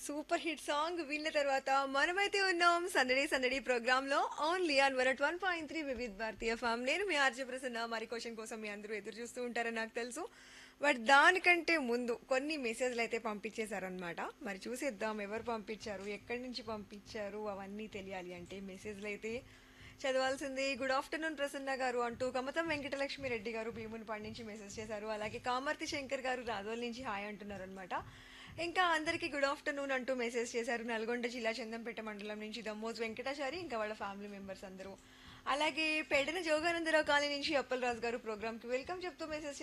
super hit song విన్న తర్వాత మనమైతే ఉన్నాం సందడి సందడి ప్రోగ్రామ్ లో only on one one point three Vividh Bharati FM నేను మీ ఆర్జే ప్రసన్న మరి క్వశ్చన్ కోసం మీ అందరూ ఎదురు చూస్తూ ఉంటారని నాకు తెలుసు బట్ దానికంటే ముందు కొన్ని మెసేజ్లు అయితే పంపించేశారనమాట మరి చూసేద్దాం ఎవరు పంపించారు ఎక్కడి నుంచి పంపించారు అవన్నీ తెలియాలి అంటే మెసేజ్లు అయితే చదవాల్సింది గుడ్ ఆఫ్టర్నూన్ ప్రసన్న గారు అంటూ కమతం వెంకటలక్ష్మి రెడ్డి గారు భీమునిపాడు నుంచి మెసేజ్ చేశారు అలాగే కామర్తి శంకర్ గారు రాదోల్ నుంచి హాయ్ అంటున్నారు అనమాట ఇంకా అందరికీ గుడ్ ఆఫ్టర్నూన్ అంటూ మెసేజ్ చేశారు నల్గొండ జిల్లా చందంపేట మండలం నుంచి దమ్మోజ్ వెంకటాచారి ఇంకా వాళ్ళ ఫ్యామిలీ మెంబర్స్ అందరూ అలాగే పెడన జోగానందరావు కాలనీ నుంచి అప్పలరాజు గారు ప్రోగ్రామ్ కి వెల్కమ్ చెప్తూ మెసేజ్